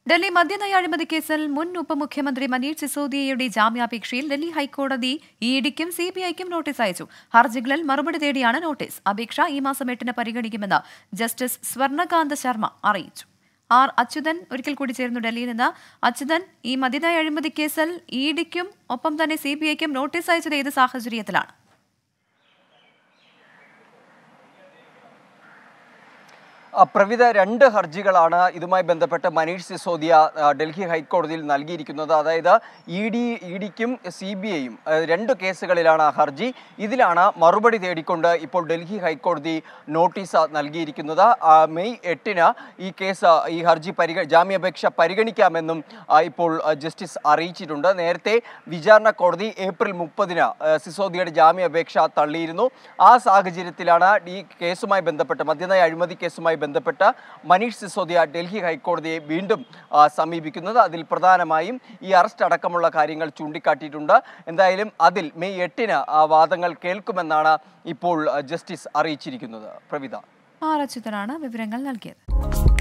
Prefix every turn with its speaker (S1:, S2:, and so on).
S1: ഡൽഹി മദ്യനയ അഴിമതി കേസിൽ മുൻ ഉപമുഖ്യമന്ത്രി മനീഷ് സിസോദിയയുടെ ജാമ്യാപേക്ഷയിൽ ഡൽഹി ഹൈക്കോടതി ഇഡിക്കും സി ബി ഐക്കും നോട്ടീസ് അയച്ചു ഹർജികളിൽ മറുപടി തേടിയാണ് നോട്ടീസ് അപേക്ഷ ഈ മാസം എട്ടിന് പരിഗണിക്കുമെന്ന് ജസ്റ്റിസ് സ്വർണകാന്ത ശർമ്മ അറിയിച്ചു ആർ അച്യുതൻ ഒരിക്കൽ കൂടി ചേർന്നു ഡൽഹിയിൽ നിന്ന് അച്യുതൻ ഈ മദ്യനയ അഴിമതി കേസിൽ ഇഡിക്കും ഒപ്പം തന്നെ സി ബി ഐക്കും നോട്ടീസ് അയച്ചത് ഏത് സാഹചര്യത്തിലാണ്
S2: ആ, പ്രവിധ രണ്ട് ഹർജികളാണ് ഇതുമായി ബന്ധപ്പെട്ട് മനീഷ് സിസോദിയ ആ, ഡൽഹി ഹൈക്കോടതിയിൽ നൽകിയിരിക്കുന്നത് അതായത് ഇ ഡി ഇ ഡിക്കും സി ബി ഐയും രണ്ട് കേസുകളിലാണ് ആ ഹർജി ഇതിലാണ് മറുപടി തേടിക്കൊണ്ട് ഇപ്പോൾ ഡൽഹി ഹൈക്കോടതി നോട്ടീസ് നൽകിയിരിക്കുന്നത് ആ, മെയ് എട്ടിന് ഈ കേസ് ഈ ഹർജി പരിഗ ജാമ്യാപേക്ഷ പരിഗണിക്കാമെന്നും ആ, ഇപ്പോൾ ആ, ജസ്റ്റിസ് അറിയിച്ചിട്ടുണ്ട് നേരത്തെ വിചാരണ കോടതി ഏപ്രിൽ മുപ്പതിന് സിസോദിയയുടെ ജാമ്യാപേക്ഷ തള്ളിയിരുന്നു ആ സാഹചര്യത്തിലാണ് ഈ കേസുമായി ബന്ധപ്പെട്ട് മദ്യനയ അഴിമതി കേസുമായി ബന്ധപ്പെട്ട് മനീഷ് സിസോദിയ ഡൽഹി ഹൈക്കോടതിയെ വീണ്ടും ആ, സമീപിക്കുന്നത് അതിൽ പ്രധാനമായും ഈ അറസ്റ്റ് അടക്കമുള്ള കാര്യങ്ങൾ ചൂണ്ടിക്കാട്ടിയിട്ടുണ്ട് എന്തായാലും അതിൽ മെയ് എട്ടിന് ആ വാദങ്ങൾ കേൾക്കുമെന്നാണ് ഇപ്പോൾ ആ, ജസ്റ്റിസ് അറിയിച്ചിരിക്കുന്നത് പ്രവിധ
S1: ആർ അച്യുതനാണ് വിവരങ്ങൾ നൽകിയത്